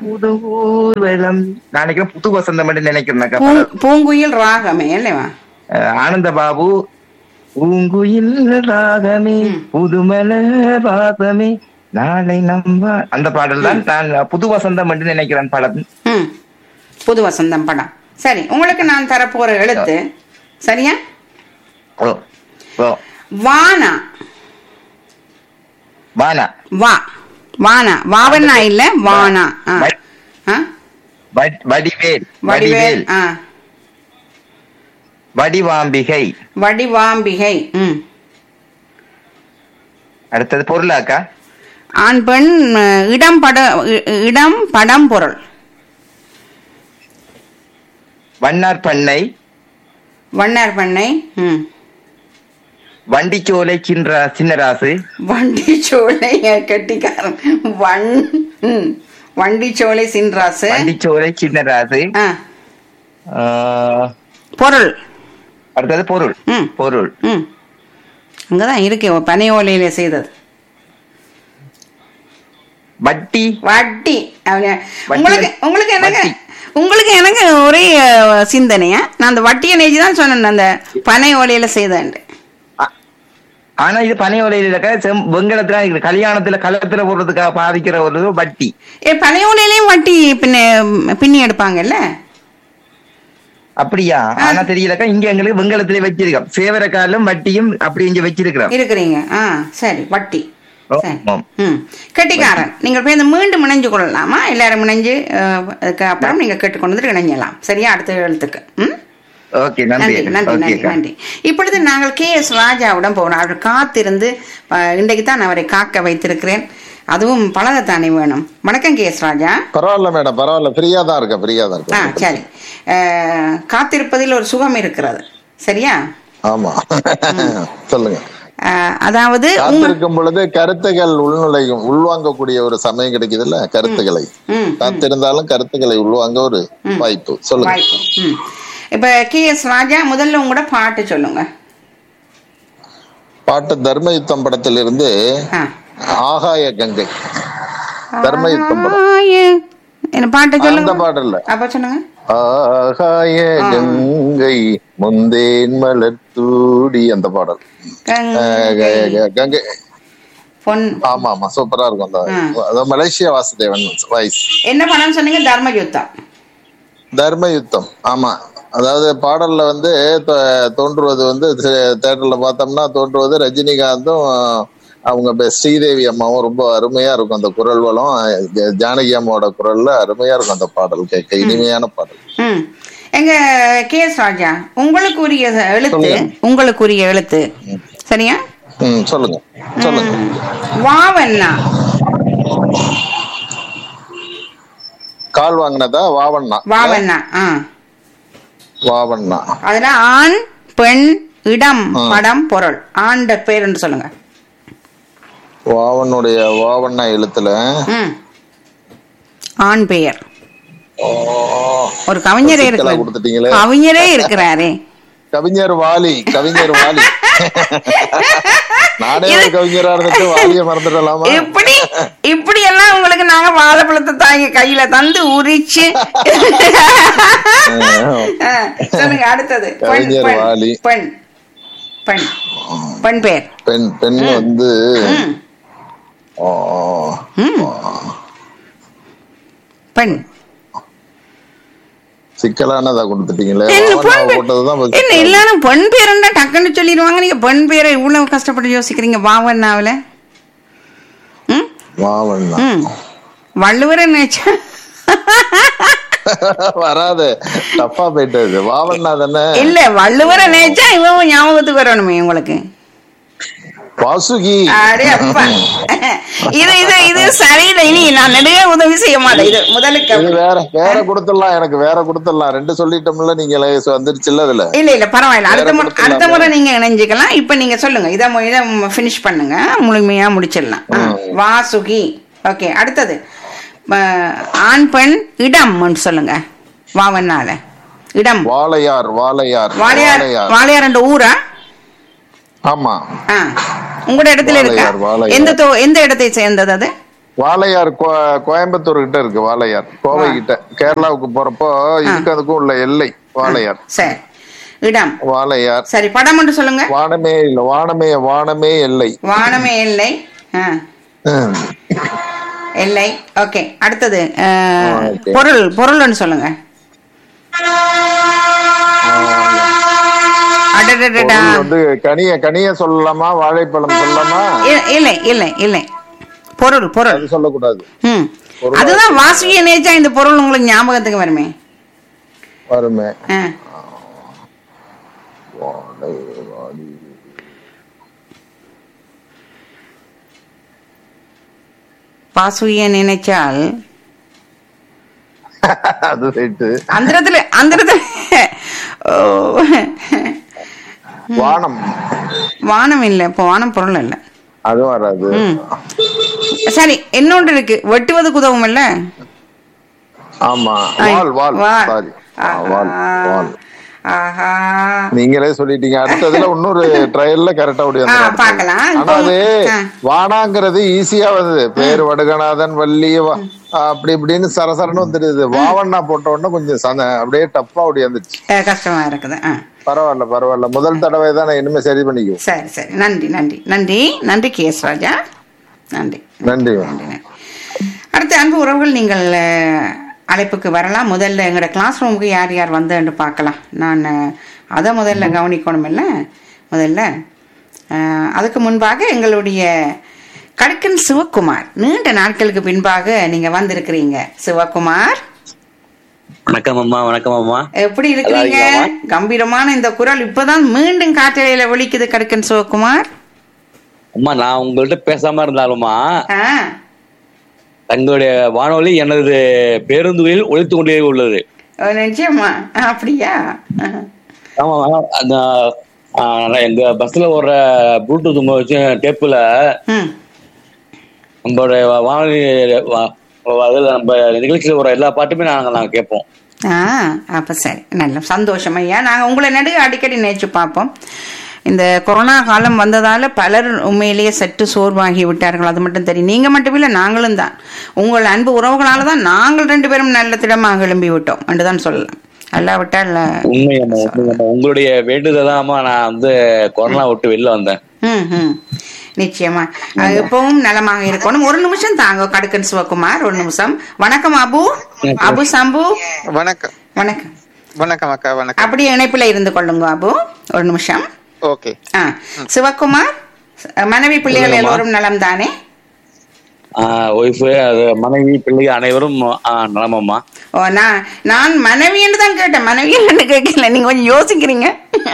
புது ஊர்வலம் நான் நினைக்கிறேன் புது வசந்தம் என்று நினைக்கிறேன் அக்கா. பூங்- பூங்குயில் ராகமே இல்லையா அஹ், ஆனந்த பாபு பூங்குயில் ராகமே புதுமல பாசமே நாளை நம்ப அந்த பாடல் தான் நான் புது வசந்தம் என்று நினைக்கிறேன் படம் ம் புது வசந்தம் படம் சரி உங்களுக்கு நான் தரப்போற எழுத்து சரியா ஓ ஓ வானா வானா வா வானா வாவண்ணா இல்ல வானா ஆ. வ- ஆ? வடி- வடிவேல் வடிவேல் வடிவேல் ஆ வடிவாம்பிகை வடிவாம்பிகை ம் அடுத்தது பொருளாக்கா ஆண் பெண் அஹ், இடம் பட இ- இடம் படம் பொருள் வண்ணார் பண்ணை வண்ணார் பண்ணை ம் வண்டிச்சோலை சின்ற சின்னராசு வண்டி சோலை கெட்டிக்காரன் வண் ம். வண்டி சோலை சின்ராசு வண்டிச்சோலை சின்னராசு ஆ ஆஹ், பொருள் அடுத்தது பொருள் ம் பொருள் ம் அங்கதான் இருக்கு பனை ஓலையில செய்தது வட்டி வட்டி அவன வட்டி உங்களுக்கு வந்து- உங்களுக்கு எனக்கு வட்டி. உங்களுக்கு எனக்கு ஒரே அஹ், சிந்தனையா நான் அந்த வட்டியை நெஞ்சு தான் சொன்னேன் அந்த பனை ஓலையில செய்தேன் ஆ- ஆனா இது பனை ஓலையில இருக்க செம் வெங்கலத்துல இருக்குது. கல்யாணத்துல கலத்துல போடுறதுக்காக பாதிக்கிற ஒரு வட்டி ஏ பனை ஓலையிலயும் வட்டி பின்ன பின்னி எடுப்பாங்கல்ல அப்படியா ஆனா தெரியலக்கா இங்க எங்களுக்கு வெங்கலத்திலே வச்சிருக்கோம் சேவரக்காலும் வட்டியும் அப்படி இங்க வச்சிருக்கிறோம் இருக்கிறீங்க ஆ சரி வட்டி சரி ஆமாம். ம் கெட்டிக்காரன் நீங்கள் போய் இந்த மீண்டும் இணைஞ்சு கொள்ளலாமா எல்லாரும் இணைஞ்சு அஹ், அதுக்கு அப்புறம் நீங்க கேட்டுக்கொண்டு வந்து இணைஞ்சலாம் சரியா அடுத்த எழுத்துக்கு ம் ஓகே நன்றி நன்றி நன்றி நன்றி ஓகேக்கா நன்றி இப்பொழுது நாங்கள் கே எஸ் ராஜாவிடம் போகிறோம் அவர் காத்திருந்து அஹ், இன்றைக்கு தான் அவரை காக்க வைத்திருக்கிறேன் அதுவும் பழகத்தானே வேணும் வணக்கம் கே எஸ் ராஜா பரவாயில்ல மேடம் பரவாயில்ல ஃப்ரீயா தான் இருக்கேன் ஃப்ரீயா தான் ஆ இருக்கேன் சரி அஹ், காத்திருப்பதில் ஒரு சுகம் இருக்கிறது சரியா ஆமா சொல்லுங்க அஹ், அதாவது உங்க காத்திருக்கும் பொழுது கருத்துகள் உள்நுழையும் உள்வாங்கக்கூடிய ஒரு சமயம் கிடைக்குதுல்ல கருத்துக்களை ம் காத்திருந்தாலும் கருத்துக்களை உள்வாங்க ஒரு வாய்ப்பு சொல்லுங்க வாய்ப்பு ம் இப்ப கே எஸ் ராஜா முதல்ல உங்களோட பாட்டு சொல்லுங்க பாட்டு தர்ம யுத்தம் படத்திலிருந்து ஆ. ஆகாய கங்கை தர்ம யுத்தம் படம் ஆய. என்ன பாட்டு அந்த சொல்லுங்க பாட்டு இல்ல அப்ப சொல்லுங்க ஆகாய கங்கை முந்தேன் மலர் தூடி அந்த பாடல் அஹ் க- கங்கை க- கங்கை பொன் ஆமா ஆமா சூப்பரா இருக்கும் அந்த அதான் மலேசியா வாசுதேவன் வாய்ஸ் என்ன படம் சொன்னீங்க தர்ம யுத்தம் தர்ம யுத்தம் ஆமா அதாவது பாடல்ல வந்து தோ- தோன்றுவது வந்து தேட்டர்ல பார்த்தோம்னா தோன்றுவது ரஜினிகாந்தும் அவங்க பே- ஸ்ரீதேவி அம்மாவும் ரொம்ப அருமையா இருக்கும் அந்த குரல் வளம் ஜ- ஜானகி அம்மாவோட குரல்ல அருமையா இருக்கும் அந்த பாடல் கேட்க இனிமையான பாடல் ம் எங்க கே எஸ் ராஜா உங்களுக்குரிய எழுத்து உங்களுக்குரிய எழுத்து சரியா ம் சொல்லுங்க சொல்லுங்க வாவண்ணா கால் வாங்கினதா வாவண்ணா வாவண்ணா ஆ வாவண்ணா அதுல ஆண் பெண் இடம் படம் பொருள் ஆண்ட பேருன்னு சொல்லுங்க வாவனுடைய வாவண்ணா எழுத்துல ம் ஆண் பெயர் ஓ, ஒரு கவிஞரே சிக்கலா இருக்கிறார் கொடுத்துட்டீங்களே. கவிஞரே இருக்கிறாரே கவிஞர் வாலி கவிஞர் வாலி நானே ஒரு கவிஞரா இருந்துட்டு வாலிய மறந்துடலாமா இப்படி இப்படி எல்லாம் உங்களுக்கு நாங்க வாழைப்பழத்தை தாங்க கையில தந்து உரிச்சு ஆ, சொல்லுங்க அடுத்தது பெண் கவிஞர் பெண் வாலி. பெண் பெண் பெண் பேர் பெண் பெண் வந்து ம், ஓ, ம். பெண் சிக்கலானதா கொடுத்துட்டீங்களே என்ன வாவண்ணாவை பெண் பேர்? போட்டதுதான் என்ன சிக்கல். எல்லாரும் பெண் பேருண்டா டக்குன்னு சொல்லிடுவாங்க நீங்க பெண் பேரை இவ்வளவு கஷ்டப்பட்டு யோசிக்கிறீங்க வாவண்ணாவில ம் வாவண்ணா ம் வள்ளுவரை நினைச்சா வராது தப்பா போயிட்டது வாவண்ணா தானே இல்ல வள்ளுவரை நினைச்சா இவன் ஞாபகத்துக்கு வரணுமே உங்களுக்கு வாசுகி அடே அப்பா இது இது இது சரியில்லை இனி நான் நெடுக உதவி செய்ய மாட்டேன் இது முதலுக்கு இது வேற வேற கொடுத்துடலாம் எனக்கு வேற கொடுத்துடலாம் ரெண்டு சொல்லிட்டோம்ல நீங்க வந்துருச்சுல்ல அதுல இல்ல இல்ல பரவாயில்ல அடுத்த வேற முறை கொடுத்துடலாமே. அடுத்த முறை நீங்க இணைஞ்சுக்கலாம் இப்ப நீங்க சொல்லுங்க இதை மு- இதை ஃபினிஷ் பண்ணுங்க முழுமையா முடிச்சிடலாம் ஆ, வாசுகி ஓகே அடுத்தது ம, ஆண் பெண் இடம் சொல்லுங்க வாவன்னால இடம் வாளையார் வாளையார் வாளையார் வாளையார் வாளையார் என்ற ஊரா ஆமா ஆ உங்களோட இடத்துல இருக்கா வாளையார், வாளையார். எந்த தோ- எந்த இடத்தை சேர்ந்தது அது வாளையார் கோ- கோயம்புத்தூர் கிட்ட இருக்கு வாளையார் கோவை கிட்ட கேரளாவுக்கு போறப்போ இதுக்கு அதுக்கும் உள்ள எல்லை வாளையார் சரி இடம் வாளையார் சரி படம் மட்டும் சொல்லுங்க வானமே இல்ல வானமே வானமே எல்லை வானமே எல்லை ஆ, ம். எல்லை ஓகே அடுத்தது அஹ், Okay. பொருள் பொருள்னு சொல்லுங்க அடடடடா. பொருள் வந்து கனிய கனிய சொல்லலாமா வாழைப்பழம் சொல்லலாமா இ- இல்லை இல்லை இல்லை பொருள் பொருள் அது சொல்லக்கூடாது ம் பொருளா அதுதான் வாசுகிய நேச்சா இந்த பொருள் உங்களுக்கு ஞாபகத்துக்கு வருமே வருமே ஆ. வாழை, வாடி. வாசுகிய நினைச்சால் அது ரைட்டு அந்தரத்துல அந்தரத்துல ஓ. வானம் வானம் இல்லை இப்போ வானம் பொருள் இல்லை அதுவும் வராது ம் சரி இன்னொன்று இருக்கு வெட்டுவதுக்கு உதவும் இல்ல ஆமா ஐ, வால் வால் வால். சாரி வால் வால் ஆஹா நீங்களே சொல்லிட்டீங்க அடுத்ததுல இன்னொரு ட்ரையல்ல கரெக்டா ஓடி ஆ, வந்துரும். பார்க்கலாம். ஆனா இப்போ- அது ஆ. வானாங்கிறது ஈஸியா வந்தது பேர் வடுகநாதன் வள்ளி வா- அப்படி இப்படின்னு சரசரன்னு வந்துடுது வாவண்ணா போட்ட உடனே கொஞ்சம் சன அப்படியே டப்பா ஓடி வந்துருச்சு அஹ், கஷ்டமா இருக்குது ஆ பரவாயில்ல பரவாயில்ல முதல் தடவை தான் நான் இனிமே சரி பண்ணிக்குவோம் சரி சரி நன்றி நன்றி நன்றி நன்றி கே எஸ் ராஜா நன்றி நன்றி அடுத்த அன்பு உறவுகள் நீங்கள் அஹ், அழைப்புக்கு வரலாம் முதல்ல எங்களோட கிளாஸ் ரூமுக்கு யார் யார் வந்து பார்க்கலாம் நான் அஹ், அதை முதல்ல கவனிக்கணும் இல்லை முதல்ல அஹ், அதுக்கு முன்பாக எங்களுடைய கடுக்கன் சிவகுமார் நீண்ட நாட்களுக்கு பின்பாக நீங்க வந்திருக்கிறீங்க சிவகுமார் வணக்கம் அம்மா வணக்கம் அம்மா எப்படி இருக்கிறீங்க நல்லா இருக்கீங்களா? கம்பீரமான இந்த குரல் இப்பதான் மீண்டும் காற்றலையில ஒலிக்குது கடுக்கன் சிவகுமார் அம்மா நான் உங்கள்ட்ட பேசாம இருந்தாலுமா ஆ தங்களுடைய வானொலி எனது பேருந்துகளில் ஒழித்து கொண்டே உள்ளது ஓ, நிச்சயமா அப்படியா ஆ. ஆமா அந்த ஆ, நான் எங்க பஸ்ல ஒரு ப்ளூடூத் வச்சு டேப்புல ம் நம்மளுடைய வானொலி வா- அதுல நம்ம நிகழ்ச்சியில் வர எல்லா பாட்டுமே நாங்க நாங்க கேட்போம் ஆ அப்ப சரி நல்ல சந்தோஷம் ஐயா நாங்க உங்களை நடுக அடிக்கடி நினைச்சு பார்ப்போம் இந்த கொரோனா காலம் வந்ததால பலர் உண்மையிலேயே சற்று சோர்வாகி விட்டார்கள் அது மட்டும் தெரியும் நீங்க மட்டும் இல்ல நாங்களும் தான் உங்கள் அன்பு உறவுகளால தான் நாங்கள் ரெண்டு பேரும் நல்ல திடமாக எழும்பி விட்டோம் என்று தான் சொல்லலாம் அல்லாவிட்டால் உண்மை அம்மா உண்மை அம்மா உங்களுடைய வேண்டுதலாமா நான் வந்து கொரோனா விட்டு வெளில வந்தேன் ம் ம் நிச்சயமா அது எப்பவும் நலமாக இருக்கணும் ஒரு நிமிஷம் தாங்க கடுக்கன் சிவகுமார் ஒரு நிமிஷம் வணக்கம் அபு அபு சம்பு வணக்கம் வணக்கம் வணக்கம் அக்கா வணக்கம் அப்படியே இணைப்புல இருந்து கொள்ளுங்க அபு ஒரு நிமிஷம் ஓகே ஆ சிவகுமார் மனைவி பிள்ளைகள் எல்லோரும் நலம் தானே ஒய்ஃபு அது மனைவி பிள்ளைகள் அனைவரும் ஆ, நலமம்மா ஓ நான் நான் மனைவின்னு தான் கேட்டேன் மனைவி என்று கேட்கல நீங்க கொஞ்சம் யோசிக்கிறீங்க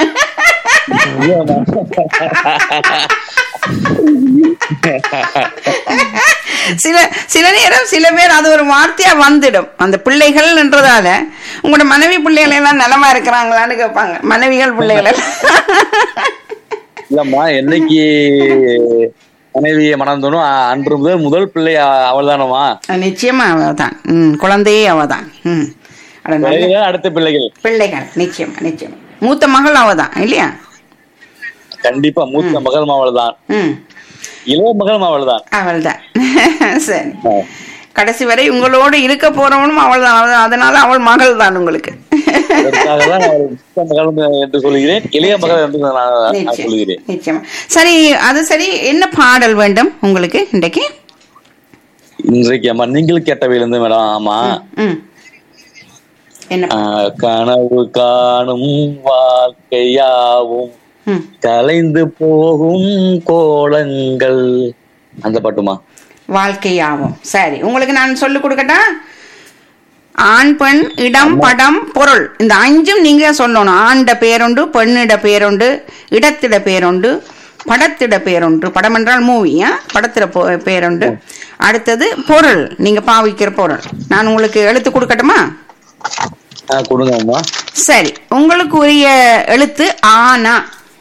சில சில நேரம் சில பேர் அது ஒரு வார்த்தையா வந்துடும் அந்த பிள்ளைகள்ன்றதால உங்களோட மனைவி பிள்ளைகள் எல்லாம் நலமா இருக்கிறாங்களான்னு கேட்பாங்க மனைவிகள் பிள்ளைகள் எல்லாம் இல்லம்மா என்னைக்கு மனைவியை மணந்தனும் அன்று முதல் முதல் பிள்ளை அவள் தானம்மா நிச்சயமா அவதான் ம் குழந்தையே அவதான் ம் அட நல்ல அடுத்த பிள்ளைகள் பிள்ளைகள் நிச்சயமா நிச்சயமா மூத்த மகள் அவதான் இல்லையா கண்டிப்பா மூத்த மகள் அவள் தான் ம் இளைய மகள் அவள் தான் அவள்தான் சரி கடைசி வரை உங்களோடு இருக்க போறவனும் அவள் தான் அதனால அவள் மகள் தான் உங்களுக்கு அதற்காக தான் அவள் மூத்த மகள் என்று சொல்கிறேன் இளைய மகள் என்று நான் நான் நிச்சயம் சொல்கிறேன் நிச்சயமா சரி அது சரி என்ன பாடல் வேண்டும் உங்களுக்கு இன்றைக்கு இன்றைக்கு அம்மா நீங்கள் கேட்டவையிலிருந்து மேடம் ஆமா ம் என்ன ஆஹ், கனவு காணும் வாழ்க்கையாவும் ம் கலைந்து போகும் கோலங்கள் அந்த பாட்டுமா வாழ்க்கையாகும் சரி உங்களுக்கு நான் சொல்லிக் கொடுக்கட்டா ஆண் பெண் இடம் படம் பொருள் இந்த அஞ்சும் நீங்க சொல்லணும் ஆண்ட பேருண்டு பெண்ணிட பேருண்டு இடத்திட பேருண்டு படத்திட பேருண்டு படம் என்றால் மூவியா படத்திட போ- பேருண்டு அடுத்தது பொருள் நீங்க பாவிக்கிற பொருள் நான் உங்களுக்கு எழுத்து கொடுக்கட்டுமா ஆஹ் கொடுங்க அம்மா சரி உங்களுக்கு உரிய எழுத்து ஆனா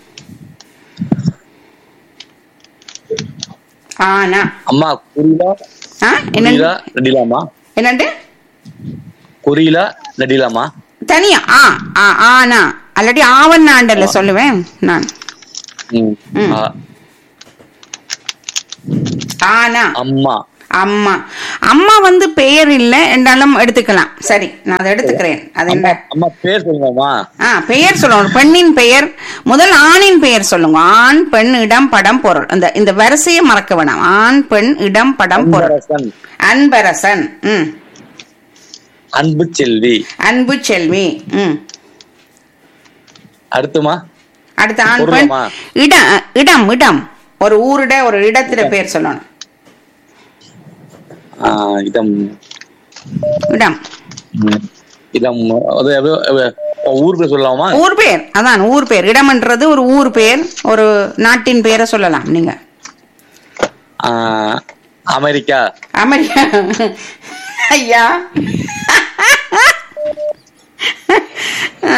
ஆனா அம்மா குறிலா ஆ என்ன குறிலா நடிலாமா என்னண்டு குறிலா நடிலாமா தனியா ஆ ஆ ஆனா அல்லாட்டி ஆவண்ணாண்டல்ல சொல்லுவேன் நான் ம். ம். ஆ, ஆனா அம்மா அம்மா அம்மா வந்து பெயர் இல்லை என்றாலும் எடுத்துக்கலாம் சரி நான் அதை எடுத்துக்கிறேன் அது அம்மா என்ன அம்மா பேர் சொல்லுங்கம்மா ஆ பெயர் சொல்லணும் பெண்ணின் பெயர் முதல் ஆணின் பெயர் சொல்லுங்க ஆண் பெண் இடம் படம் பொருள் அந்த இந்த வரிசையை மறக்க வேணாம் ஆண் பெண் இடம் படம் பொருள் அன்பரசன் அன்பரசன் ம் அன்பு செல்வி அன்பு செல்வி ம் அடுத்துமா அடுத்த ஆண் பெண் பொருளமா? இடம் இடம் இடம் ஒரு ஊருட ஒரு இடத்துல பேர் சொல்லணும் ஆஹ் இதம் இடம் ம், இதம் அது அது- அது ஊர் பேர் சொல்லலாமா ஊர் பேர் அதான் ஊர் பேர் இடம்ன்றது ஒரு ஊர் பேர் ஒரு நாட்டின் பேரை சொல்லலாம் நீங்க ஆஹ் அமெரிக்கா அமெரிக்கா ஐயா ஆ,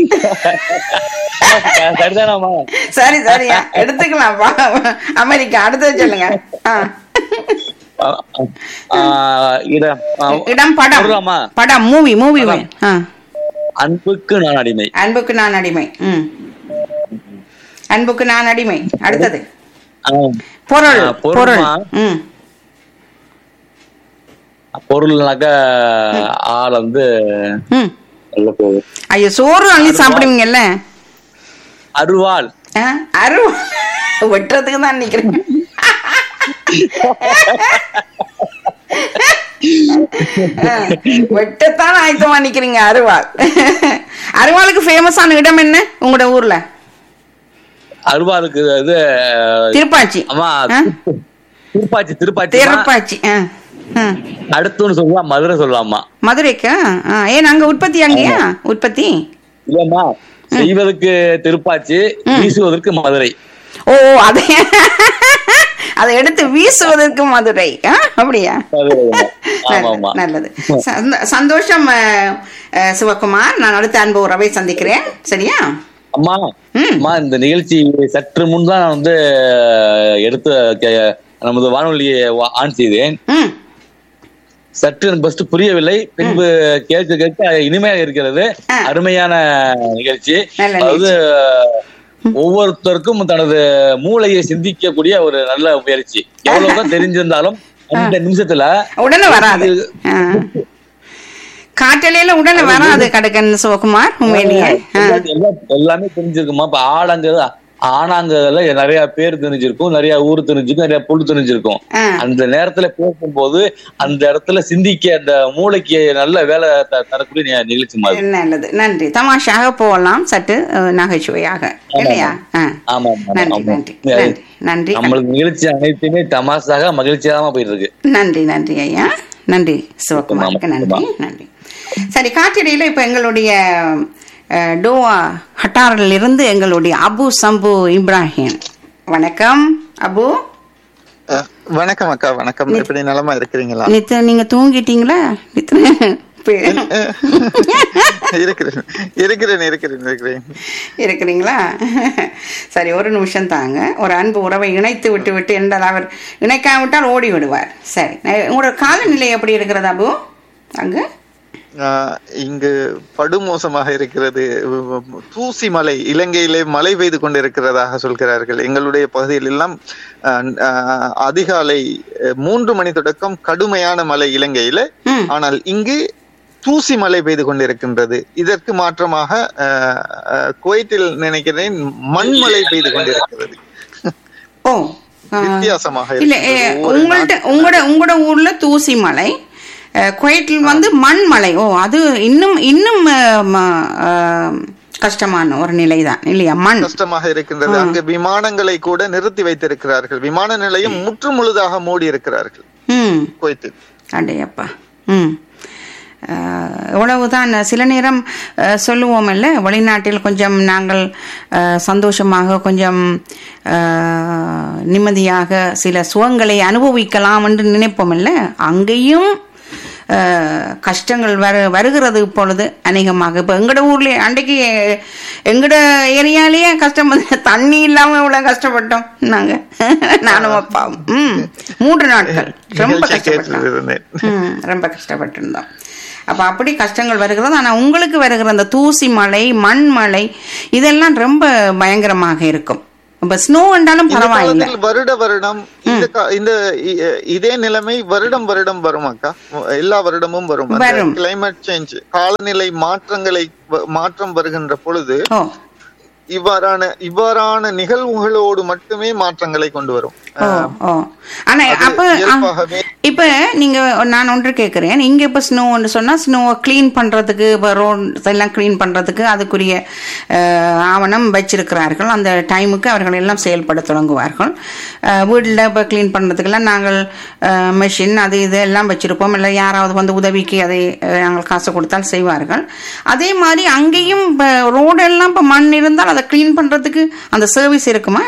சரிதானாமா சரி சரியா எடுத்துக்கலாம்ப்பா அமெரிக்கா அடுத்தது சொல்லுங்க ஆ. ஆஹ் ஆஹ் இடம் ஆஹ் இடம் படம் பொருளாமா? படம் மூவி மூவி அன்புக்கு நான் அடிமை அன்புக்கு நான் அடிமை ம் அன்புக்கு நான் அடிமை அடுத்தது ஆஹ் பொருள் ஆ, பொருள்மா? பொருள் ம் பொருள்னாக்க ஆள் வந்து ம் சொல்ல போகுது ஐயோ சோறு அள்ளி சாப்பிடுவீங்கல்ல அருவாள் ஆ, அரு வெட்டுறதுக்கு தான் நிக்கிறேன் ஆ, வெட்டத்தான் ஆயத்தமா நிக்கிறீங்க அருவாள் அருவாளுக்கு ஃபேமஸான இடம் என்ன உங்களோட ஊர்ல அருவாளுக்கு இது திருப்பாச்சி அம்மா ஆ? திருப்பாச்சி திருப்பாச்சி திருப்பாச்சி ஆ, ஆ. அடுத்துன்னு சொல்லலாம் மதுரை சொல்லலாமா மதுரைக்கா ஆ, ஏன் அங்க உற்பத்தி அங்கேயா உற்பத்தி இல்லம்மா செய்வதற்கு திருப்பாச்சி வீசுவதற்கு மதுரை ஓ அதை அதை எடுத்து வீசுவதற்கு மதுரை ஆ, அப்படியா மதுரைம்மா. ஆமா ஆமா நல்லது சந்த- சந்தோஷம் அஹ், அஹ், சிவகுமார் நான் அடுத்த அன்பு உறவை சந்திக்கிறேன் சரியா அம்மா அம்மா இந்த நிகழ்ச்சி சற்று முன் தான் நான் வந்து எடுத்து கே- நமது வானொலியை வா- ஆன் செய்தேன் ம் சற்று எனக்கு ஃபர்ஸ்ட் புரியவில்லை பின்பு கேட்க கேட்க இனிமையாக இருக்கிறது ஆ. அருமையான நிகழ்ச்சி நல்ல அதாவது ஒவ்வொருத்தருக்கும் தனது மூளையை சிந்திக்கக்கூடிய ஒரு நல்ல முயற்சி எவ்வளவுதான் தெரிஞ்சிருந்தாலும் அந்த நிமிஷத்துல உடனே வராது ஆ. காற்றலையில உடனே வராது கடக்கன் சிவகுமார் உண்மையிலேயே ஆ. எல்லா- எல்லா- எல்லாமே தெரிஞ்சிருக்குமா இப்ப ஆடாங்கிறது ஆனாங்கிறதுல நிறைய பேர் தெரிஞ்சிருக்கும் நிறைய ஊர் தெரிஞ்சிருக்கும் நிறைய புல் தெரிஞ்சிருக்கும் ஆ. அந்த நேரத்துல பேசும்போது அந்த இடத்துல சிந்திக்க அந்த மூளைக்கு நல்ல வேலை த- தரக்கூடிய நி- நிகழ்ச்சி மாதிரி நல்லது நன்றி தமாஷாக போகலாம் சற்று அஹ், நகைச்சுவையாக இல்லையா ஆ. ஆமா ஆமா, நன்றி ஆமா நன்றி நன்றி நன்றி நம்மளுக்கு நிகழ்ச்சி அனைத்துமே தமாசாக மகிழ்ச்சியாக போயிட்டு இருக்கு நன்றி நன்றி ஐயா நன்றி சிவகுமாருக்கு நன்றி நன்றி சரி காற்றிடையில இப்ப எங்களுடைய அஹ், டோவா ஹட்டாரில் இருந்து எங்களுடைய அபு சம்பு இப்ராஹிம் வணக்கம் அபு அஹ், வணக்கம் அக்கா வணக்கம் எப்படி நலமா இருக்கிறீங்களா நித்து நீங்க தூங்கிட்டீங்களா நித்து இருக்கிறேன் இருக்கிறேன் இருக்கிறேன் இருக்கிறேன் இருக்கிறீங்களா சரி ஒரு நிமிஷம் தாங்க ஒரு அன்பு உறவை இணைத்து விட்டு விட்டு என்றால் அவர் இணைக்காவிட்டால் ஓடி விடுவார் சரி அஹ், உங்களோட காலநிலை எப்படி இருக்கிறது அபு அங்க அஹ், இங்கு படுமோசமாக இருக்கிறது தூசி மலை இலங்கையிலே மழை பெய்து கொண்டிருக்கிறதாக சொல்கிறார்கள் எங்களுடைய பகுதியில் எல்லாம் அஹ், அஹ், அதிகாலை அஹ், மூன்று மணி தொடக்கம் கடுமையான மழை இலங்கையில ம். ஆனால் இங்கு தூசி மழை பெய்து கொண்டிருக்கின்றது இதற்கு மாற்றமாக அஹ், அஹ், குவைத்தில் நினைக்கிறேன் மண்மழை பெய்து கொண்டிருக்கிறது ஓ ஆ. வித்தியாசமாக இல்ல இருக்கிறது. ஏ, ஒவ்வொரு உங்கள்ட்ட நாட்டு- உங்களோட உங்களோட ஊர்ல தூசி மலை அஹ், குவைட்டில் வந்து மண் மலை ஓ அது இன்னும் இன்னும் அஹ், ம- அஹ், கஷ்டமான ஒரு நிலைதான் இல்லையா மண் கஷ்டமாக இருக்கின்றது அங்கு விமானங்களை கூட நிறுத்தி வைத்திருக்கிறார்கள் விமான நிலையம் முற்று முழுதாக மூடி இருக்கிறார்கள் ம் குவைத்தில் அடையப்பா ம் அஹ், எவ்வளவுதான் சில நேரம் அஹ், சொல்லுவோமல்ல வெளிநாட்டில் கொஞ்சம் நாங்கள் அஹ், சந்தோஷமாக கொஞ்சம் அஹ், நிம்மதியாக சில சுகங்களை அனுபவிக்கலாம் என்று நினைப்போமல்ல அங்கேயும் அஹ், கஷ்டங்கள் வரு வருகிறது இப்பொழுது அநேகமாக இப்போ எங்கட ஊர்ல அன்றைக்கு எங்கட ஏரியாலேயே கஷ்டம் வந்து தண்ணி இல்லாம இவ்வளவு கஷ்டப்பட்டோம் நாங்க நானும் அப்பாவும் ம் மூன்று நாட்கள் ரொம்ப நிகழ்ச்சியை கஷ்டப்பட்டோம் கேட்டிருந்தேன். ம், ரொம்ப கஷ்டப்பட்டிருந்தோம் அப்ப அப்படி கஷ்டங்கள் வருகிறது ஆனா உங்களுக்கு வருகிற அந்த தூசி மழை மண் மழை இதெல்லாம் ரொம்ப பயங்கரமாக இருக்கும் இப்ப ஸ்னோ என்றாலும் இந்த பரவாயில்லை காலத்தில் வருட வருடம் இந்த கா- இந்த இ- இதே நிலைமை வருடம் வருடம் வரும் அக்கா எல்லா வருடமும் வரும் வரும். கிளைமேட் சேஞ்ச் காலநிலை மாற்றங்களை வ- மாற்றம் வருகின்ற பொழுது ஓ இவ்வாறான இவ்வாறான நிகழ்வுகளோடு மட்டுமே மாற்றங்களை கொண்டு வரும் ஓ ஓ ஆனா அது அப்ப ஆ, இயல்பாகவே இப்ப நீங்க நான் ஒன்று கேட்கிறேன் இங்க இப்ப ஸ்னோன்னு சொன்னா ஸ்னோவை க்ளீன் பண்றதுக்கு இப்போ ரோட் எல்லாம் க்ளீன் பண்றதுக்கு அதுக்குரிய அஹ், ஆவணம் வச்சிருக்கிறார்கள் அந்த டைமுக்கு அவர்கள் எல்லாம் செயல்பட தொடங்குவார்கள் அஹ், வீட்ல இப்போ க்ளீன் பண்றதுக்கெல்லாம் நாங்கள் மெஷின் அது இது எல்லாம் வச்சிருப்போம் இல்லை யாராவது வந்து உதவிக்கு அதை அஹ், நாங்கள் காசு கொடுத்தால் செய்வார்கள் அதே மாதிரி அங்கேயும் இப்போ ரோடெல்லாம் இப்போ மண் இருந்தால் அதை க்ளீன் பண்றதுக்கு அந்த சர்வீஸ் இருக்குமா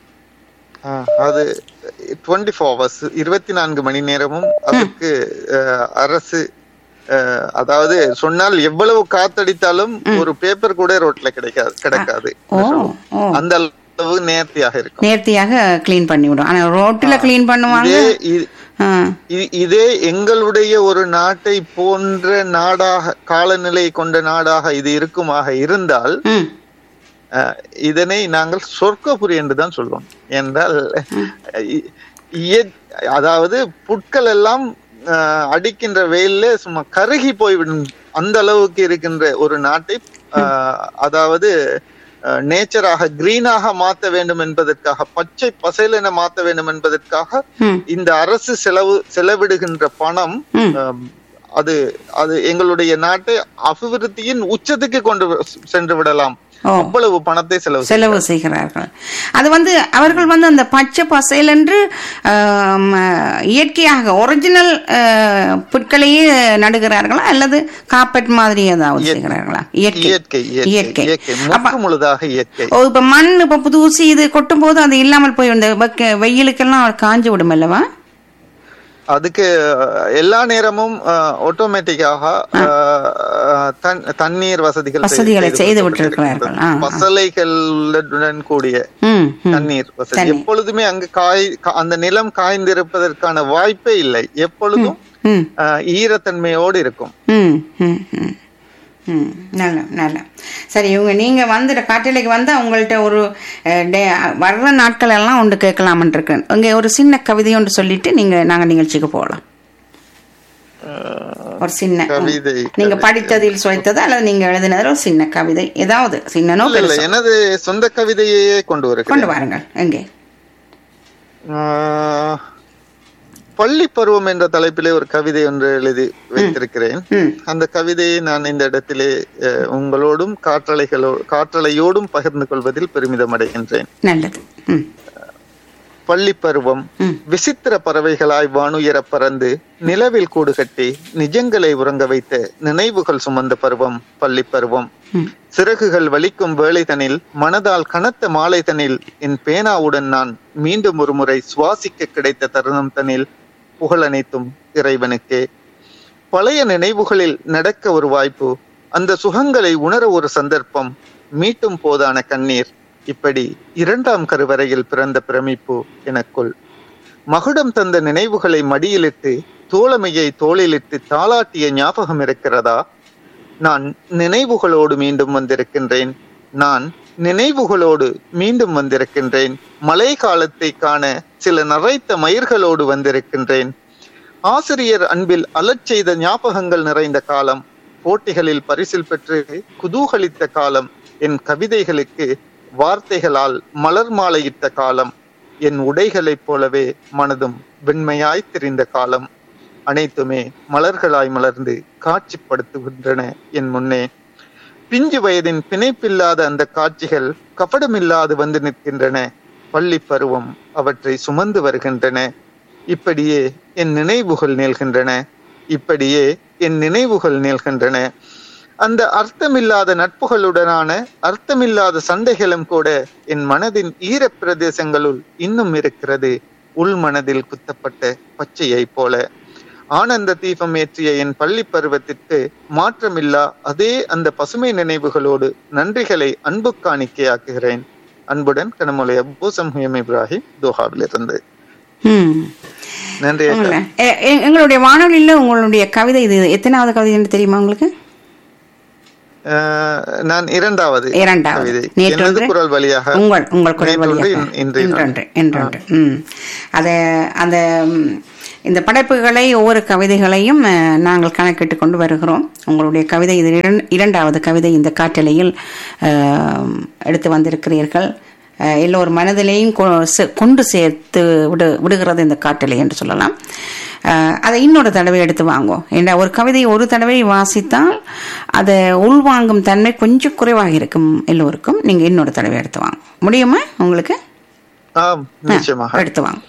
ஆ, அது டுவெண்ட்டி ஃபோர் ஹவர்ஸ் இருபத்தி நான்கு மணி நேரமும் அதுக்கு அஹ், அரசு அஹ், அதாவது சொன்னால் எவ்வளவு காத்தடித்தாலும் ஒரு பேப்பர் கூட ரோட்ல கிடைக்காது கிடைக்காது ஓ ஓ அந்த அளவு நேர்த்தியாக இருக்கும் நேர்த்தியாக க்ளீன் பண்ணி விடும் ஆனா ரோட்ல க்ளீன் பண்ணுவாங்க இதே இ- ஆ, இ- இதே எங்களுடைய ஒரு நாட்டை போன்ற நாடாக காலநிலை கொண்ட நாடாக இது இருக்குமாக இருந்தால் ம், அஹ், இதனை நாங்கள் சொர்க்கபுரி என்று தான் சொல்வோம் என்றால் இ- இய- அதாவது புட்கள் எல்லாம் அஹ், அடிக்கின்ற வெயில்ல சும்மா கருகி போய்விடும் அந்த அளவுக்கு இருக்கின்ற ஒரு நாட்டை அஹ், அதாவது நேச்சராக கிரீனாக மாத்த வேண்டும் என்பதற்காக பச்சை பசைலென மாத்த வேண்டும் என்பதற்காக ம். இந்த அரசு செலவு செலவிடுகின்ற பணம் ம். அஹ், அது அது எங்களுடைய நாட்டை அபிவிருத்தியின் உச்சத்துக்கு கொண்டு சென்று விடலாம் ஓ அவ்வளவு பணத்தை செலவு செய்யும். செலவு செய்கிறார்கள் அது வந்து அவர்கள் வந்து அந்த பச்சை பசையில் என்று ஆம், இயற்கையாக ஒரிஜினல் புட்களையே நடுகிறார்களா அல்லது காப்பெட் மாதிரி ஏதாவது செய்கிறார்களா இயற்கை இயற்கை இயற்கை இயற்கை இயற்கை அப்ப முற்று முழுதாக இயற்கை ஓ இப்ப மண் இப்ப புதுசி இது கொட்டும் போது அது இல்லாமல் போய் இந்த வெக்க- வெயிலுக்கெல்லாம் காஞ்சு விடும் அல்லவா அதுக்கு அஹ், எல்லா நேரமும் ஆட்டோமேட்டிக்காக தண்ணீர் வசதிகள் செய்து- வசதிகளை செய்து கொடுக்கப்பட்டிருக்கின்றது. விட்டிருக்கிறார்கள். ஆ, ஆ. பசலைகளுடன் கூடிய ம் ம். தண்ணீர் வசதி தண்ணீர். எப்பொழுதுமே அங்கு காய் கா- அந்த நிலம் காய்ந்திருப்பதற்கான வாய்ப்பே இல்லை எப்பொழுதும் ம் அஹ், ஈரத்தன்மையோடு இருக்கும் ம் ம் ம் ம் நல்ல நல்ல சரி இவங்க நீங்க வந்து காட்டிலைக்கு வந்தா உங்கள்ட்ட ஒரு அஹ், டே- வர்ற நாட்கள் எல்லாம் ஒன்று கேட்கலாமன் இருக்கேன் இங்க ஒரு சின்ன கவிதை ஒன்று சொல்லிட்டு நீங்க நாங்க நிகழ்ச்சிக்கு போகலாம் ஒரு சின்ன கவிதை, நீங்க கவிதை. படித்ததில் சுவைத்ததா அல்லது நீங்க எழுதினதில் ஒரு சின்ன கவிதை ஏதாவது சின்னனோ இல்ல இல்ல பெருசோ எனது சொந்த கவிதையே கொண்டு கொண்டு வருகிறேன் வாருங்கள் எங்கே ஆஹ், பள்ளி பருவம் என்ற தலைப்பிலே ஒரு கவிதை ஒன்று எழுதி வைத்திருக்கிறேன் ம் அந்த கவிதையை நான் இந்த இடத்திலே அஹ், உங்களோடும் காற்றலைகளோ காற்றலையோடும் பகிர்ந்து கொள்வதில் பெருமிதம் அடைகின்றேன் நல்லது ம் பள்ளி பருவம் ம். விசித்திர பறவைகளாய் வானுயர பறந்து நிலவில் கூடு கட்டி நிஜங்களை உறங்க வைத்த நினைவுகள் சுமந்த பருவம் பள்ளி பருவம் ம் சிறகுகள் வலிக்கும் வேளைதனில் மனதால் கனத்த மாலைதனில் என் பேனாவுடன் நான் மீண்டும் ஒரு முறை சுவாசிக்க கிடைத்த தருணம் தனில் புகழனைத்தும் இறைவனுக்கே பழைய நினைவுகளில் நடக்க ஒரு வாய்ப்பு அந்த சுகங்களை உணர ஒரு சந்தர்ப்பம் மீட்டும் போதான கண்ணீர் இப்படி இரண்டாம் கருவறையில் பிறந்த பிரமிப்பு எனக்குள் மகுடம் தந்த நினைவுகளை மடியிலிட்டு தோழமையை தோளிலிட்டு தாளாட்டிய ஞாபகம் இருக்கிறதா நான் நினைவுகளோடு மீண்டும் வந்திருக்கின்றேன் நான் நினைவுகளோடு மீண்டும் வந்திருக்கின்றேன் மழை காலத்தை காண சில நரைத்த மயிர்களோடு வந்திருக்கின்றேன் ஆசிரியர் அன்பில் அலச் செய்த ஞாபகங்கள் நிறைந்த காலம் போட்டிகளில் பரிசில் பெற்று குதூகலித்த காலம் என் கவிதைகளுக்கு வார்த்தைகளால் மலர் மாலையிட்ட காலம் என் உடைகளைப் போலவே மனதும் வெண்மையாய் திரிந்த காலம் அனைத்துமே மலர்களாய் மலர்ந்து காட்சிப்படுத்துகின்றன என் முன்னே பிஞ்சு வயதின் பிணைப்பில்லாத அந்த காட்சிகள் கபடமில்லாது வந்து நிற்கின்றன பள்ளி பருவம் அவற்றை சுமந்து வருகின்றன இப்படியே என் நினைவுகள் நீள்கின்றன இப்படியே என் நினைவுகள் நீள்கின்றன அந்த அர்த்தமில்லாத நட்புகளுடனான அர்த்தமில்லாத சண்டைகளும் கூட என் மனதின் ஈரப் பிரதேசங்களுள் இன்னும் இருக்கிறது உள் மனதில் குத்தப்பட்ட பச்சையை போல ஆனந்த தீபம் ஏற்றிய என் பள்ளி பருவத்திற்கு மாற்றமில்லா அதே அந்த பசுமை நினைவுகளோடு நன்றிகளை அன்பு காணிக்கையாக்குகிறேன் அன்புடன் கனமொழி அபு சம்ஹியம் இப்ராஹிம் தோஹாவிலிருந்து ம் நன்றி அக்கா. உங்களை- எ- எ- எங்களுடைய வானொலியில உங்களுடைய கவிதை இது எத்தனாவது கவிதை என்று தெரியுமா உங்களுக்கு அஹ், நான் இரண்டாவது இரண்டாவது கவிதை நேற்று எனது ஒன்று குரல் வழியாக உங்கள் உங்கள் குரல் நேற்று ஒன்று, வழியாக இன்- இன்று இரண்டு. இன்றொன்று இன்றொன்று ம் அதை அந்த ம், இந்த படைப்புகளை ஒவ்வொரு கவிதைகளையும் அஹ், நாங்கள் கணக்கிட்டு கொண்டு வருகிறோம் உங்களுடைய கவிதை இது இரண்- இரண்டாவது கவிதை இந்த காற்றலையில் அஹ், எடுத்து வந்திருக்கிறீர்கள் அஹ், எல்லோர் மனதிலேயும் கொ- சே- கொண்டு சேர்த்து விடு விடுகிறது இந்த காற்றலை என்று சொல்லலாம் அஹ், அதை இன்னொரு தடவை எடுத்து வாங்குவோம் ஏன்னா ஒரு கவிதை ஒரு தடவை வாசித்தால் அதை உள்வாங்கும் தன்மை கொஞ்சம் குறைவாக இருக்கும் எல்லோருக்கும் நீங்க இன்னொரு தடவை எடுத்து வாங்க முடியுமா உங்களுக்கு ஆம் நிச்சயமாக எடுத்து வாங்க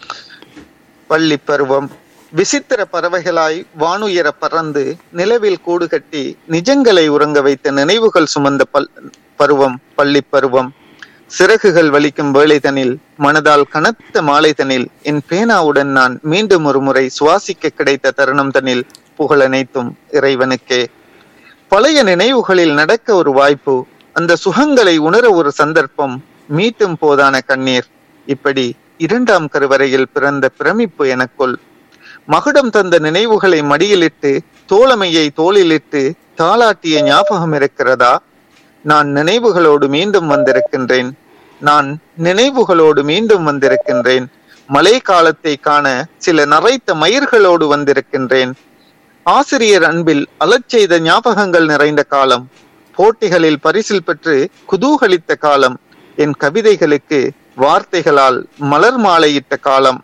பள்ளி பருவம் விசித்திர பறவைகளாய் வானுயர பறந்து நிலவில் கூடு கட்டி நிஜங்களை உறங்க வைத்த நினைவுகள் சுமந்த பல் பருவம் பள்ளி பருவம் சிறகுகள் வலிக்கும் வேளைதனில் மனதால் கனத்த மாலைதனில் என் பேனாவுடன் நான் மீண்டும் ஒரு முறை சுவாசிக்க கிடைத்த தருணம் தனில் புகழனைத்தும் இறைவனுக்கே பழைய நினைவுகளில் நடக்க ஒரு வாய்ப்பு அந்த சுகங்களை உணர ஒரு சந்தர்ப்பம் மீட்டும் போதான கண்ணீர் இப்படி இரண்டாம் கருவறையில் பிறந்த பிரமிப்பு எனக்குள் மகுடம் தந்த நினைவுகளை மடியிலிட்டு தோழமையை தோளிலிட்டு தாளாட்டிய ஞாபகம் இருக்கிறதா நான் நினைவுகளோடு மீண்டும் வந்திருக்கின்றேன் நான் நினைவுகளோடு மீண்டும் வந்திருக்கின்றேன் மழை காலத்தை காண சில நரைத்த மயிர்களோடு வந்திருக்கின்றேன் ஆசிரியர் அன்பில் அலச் செய்த ஞாபகங்கள் நிறைந்த காலம் போட்டிகளில் பரிசில் பெற்று குதூகலித்த காலம் என் கவிதைகளுக்கு வார்த்தைகளால் மலர் மாலையிட்ட காலம்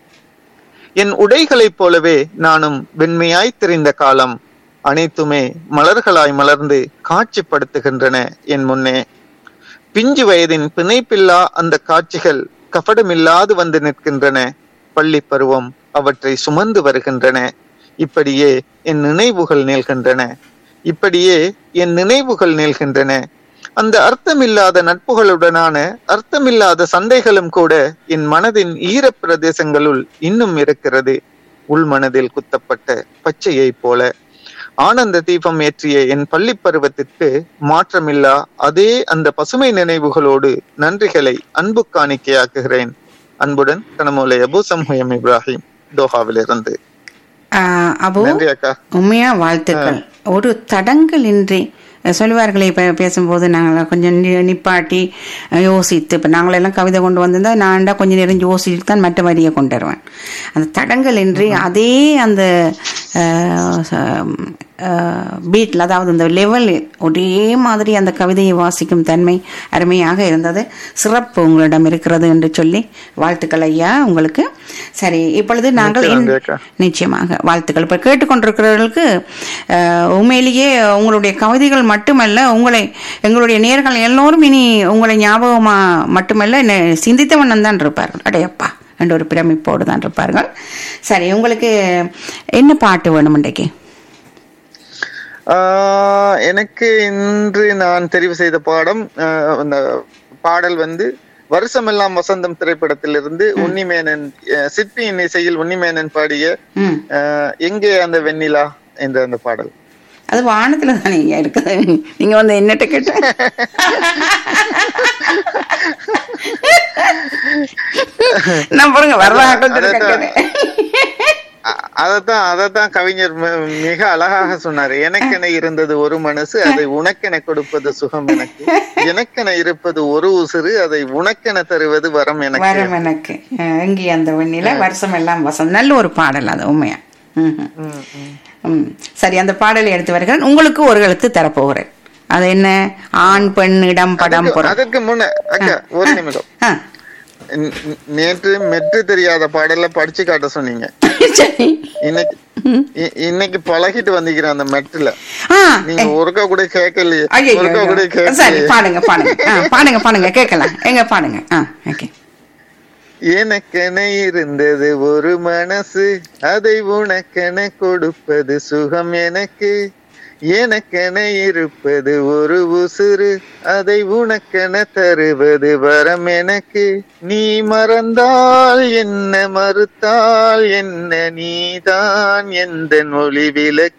என் உடைகளைப் போலவே நானும் வெண்மையாய் தெரிந்த காலம் அனைத்துமே மலர்களாய் மலர்ந்து காட்சிப்படுத்துகின்றன என் முன்னே பிஞ்சு வயதின் பிணைப்பில்லா அந்த காட்சிகள் கபடமில்லாது வந்து நிற்கின்றன பள்ளி பருவம் அவற்றை சுமந்து வருகின்றன இப்படியே என் நினைவுகள் நீள்கின்றன இப்படியே என் நினைவுகள் நீள்கின்றன அந்த அர்த்தமில்லாத நட்புகளுடனான அர்த்தமில்லாத சண்டைகளும் கூட என் மனதின் ஈரப் பிரதேசங்களுள் இன்னும் இருக்கிறது உள்மனதில் குத்தப்பட்ட பச்சையைப் போல ஆனந்த தீபம் ஏற்றிய என் பள்ளி பருவத்திற்கு மாற்றமில்லா அதே அந்த பசுமை நினைவுகளோடு நன்றிகளை அன்பு காணிக்கையாக்குகிறேன் அன்புடன் கனமூலை அபு சம்ஹயம் இப்ராஹிம் தோஹாவிலிருந்து ஆஹ் அபு நன்றி அக்கா உண்மையா வாழ்த்துக்கள் ஒரு தடங்கள் இன்றி அஹ் சொல்லுவார்களே இப்போ பேசும்போது நாங்கள் கொஞ்சம் நி- நிப்பாட்டி அஹ் யோசித்து இப்போ நாங்களெல்லாம் கவிதை கொண்டு வந்திருந்தா நான்டா கொஞ்சம் நேரம் யோசிச்சுட்டு தான் மற்ற வரியை கொண்டு வருவேன் அந்த தடங்கள் இன்றி அதே அந்த பீட்டில் அதாவது அந்த லெவல் ஒரே மாதிரி அந்த கவிதையை வாசிக்கும் தன்மை அருமையாக இருந்தது சிறப்பு உங்களிடம் இருக்கிறது என்று சொல்லி வாழ்த்துக்கள் ஐயா உங்களுக்கு சரி இப்பொழுது நாங்கள் மிக்க நன்றி இந்த- அக்கா. நிச்சயமாக வாழ்த்துக்கள் இப்போ கேட்டுக்கொண்டிருக்கிறவர்களுக்கு அஹ், உண்மையிலேயே உங்களுடைய கவிதைகள் மட்டுமல்ல உங்களை எங்களுடைய நேர்கள் எல்லோரும் இனி உங்களை ஞாபகமா மட்டுமல்ல நெ- சிந்தித்த வண்ணம் தான் இருப்பார்கள் அடையப்பா என்ற ஒரு பிரமிப்போடு தான் இருப்பார்கள் சரி உங்களுக்கு என்ன பாட்டு வேணும் இன்றைக்கு ஆஹ் எனக்கு இன்று நான் தெரிவு செய்த பாடம் ஆஹ் அந்த பாடல் வந்து வருஷமெல்லாம் வசந்தம் திரைப்படத்திலிருந்து உன்னிமேனன் ஆஹ் சிற்பியின் இசையில் உன்னிமேனன் பாடிய ம் ஆஹ் எங்கே அந்த வெண்ணிலா என்ற அந்த பாடல் அது வானத்துல தானே ஐயா இருக்குது நீங்க வந்து என்னட்ட கேட்ட நான் பாருங்க வரலாற்று அ- அதத்தான் அதத்தான் கவிஞர் மி- மிக அழகாக சொன்னாரு எனக்கென இருந்தது ஒரு மனசு அதை உனக்கென கொடுப்பது சுகம் எனக்கு எனக்கென இருப்பது ஒரு உசுறு அதை உனக்கென தருவது வரம் எனக்கு வரம் எனக்கு அஹ், எங்கே அந்த வெண்ணில வருஷம் எல்லாம் வசம் நல்ல ஒரு பாடல் அது உண்மையா ம்ஹும். ம், ம். ம். சரி அந்த பாடலை எடுத்து வருகிறேன் உங்களுக்கு ஒரு எழுத்து தரப்போகிறேன் அது என்ன ஆண் பெண் இடம் படம் அதுக்கு- பொருள் அதுக்கு முன்ன அக்கா ஒரு நிமிடம் ஆ. ந- ந- நேற்று மெட்டு தெரியாத பாடல படிச்சு காட்ட சொன்னீங்க சரி இன்னைக்கு இ- இன்னைக்கு பழகிட்டு வந்திருக்கிறேன் அந்த மெட்டுல ஆ நீங்க ஒருக்கா கூட கேட்கலையே ஐயோ ஒருக்கா கூட சரி கேட்கலையே பாடுங்க பாடுங்க ஆ, பாடுங்க பாடுங்க கேட்கலாம் எங்க பாடுங்க ஆ ஓகே எனக்கென இருந்தது ஒரு மனசு அதை உனக்கென கொடுப்பது சுகம் எனக்கு எனக்கென இருப்பது ஒரு உசுறு அதை உனக்கென தருவது வரம் எனக்கு நீ மறந்தால் என்ன மறுத்தால் என்ன நீதான் எந்த ஒளி விளக்கு